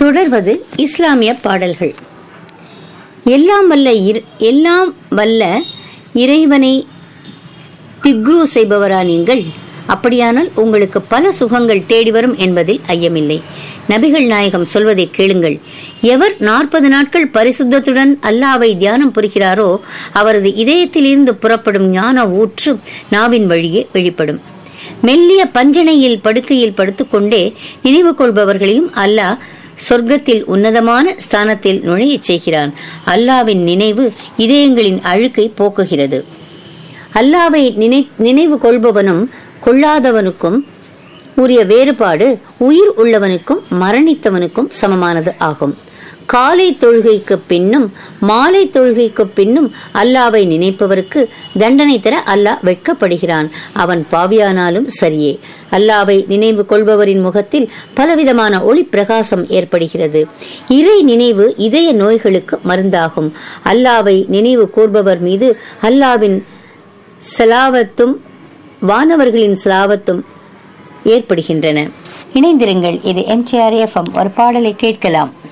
தொடர்வது இஸ்லாமிய பாடல்கள் எல்லாம் வல்ல இர்- எல்லாம் வல்ல இறைவனை திக்ரு செய்பவரா நீங்கள் அப்படியானால் உங்களுக்கு பல சுகங்கள் தேடி வரும் என்பதில் ஐயமில்லை நபிகள் நாயகம் சொல்வதை கேளுங்கள் எவர் நாற்பது நாட்கள் பரிசுத்தத்துடன் அல்லாவை தியானம் புரிகிறாரோ அவரது இதயத்திலிருந்து புறப்படும் ஞான ஊற்று நாவின் வழியே வெளிப்படும் மெல்லிய பஞ்சனையில் படுக்கையில் படுத்துக்கொண்டே நினைவு கொள்பவர்களையும் அல்லாஹ் சொர்க்கத்தில் உன்னதமான ஸ்தானத்தில் நுழையச் செய்கிறான் அல்லாவின் நினைவு இதயங்களின் அழுக்கை போக்குகிறது அல்லாவை நினை நினைவு கொள்பவனும் கொள்ளாதவனுக்கும் உரிய வேறுபாடு உயிர் உள்ளவனுக்கும் மரணித்தவனுக்கும் சமமானது ஆகும் காலை தொழுகைக்கு பின்னும் மாலை தொழுகைக்கு பின்னும் அல்லாவை நினைப்பவருக்கு தண்டனை தர அல்லாஹ் வெட்கப்படுகிறான் அவன் பாவியானாலும் சரியே அல்லாவை நினைவு கொள்பவரின் முகத்தில் பலவிதமான ஒளி பிரகாசம் ஏற்படுகிறது இறை நினைவு இதய நோய்களுக்கு மருந்தாகும் அல்லாவை நினைவு கூர்பவர் மீது அல்லாவின் சலாவத்தும் வானவர்களின் சலாவத்தும் ஏற்படுகின்றன இணைந்திருங்கள் இது எம்டிஆர் எஃப்எம் ஒரு பாடலை கேட்கலாம்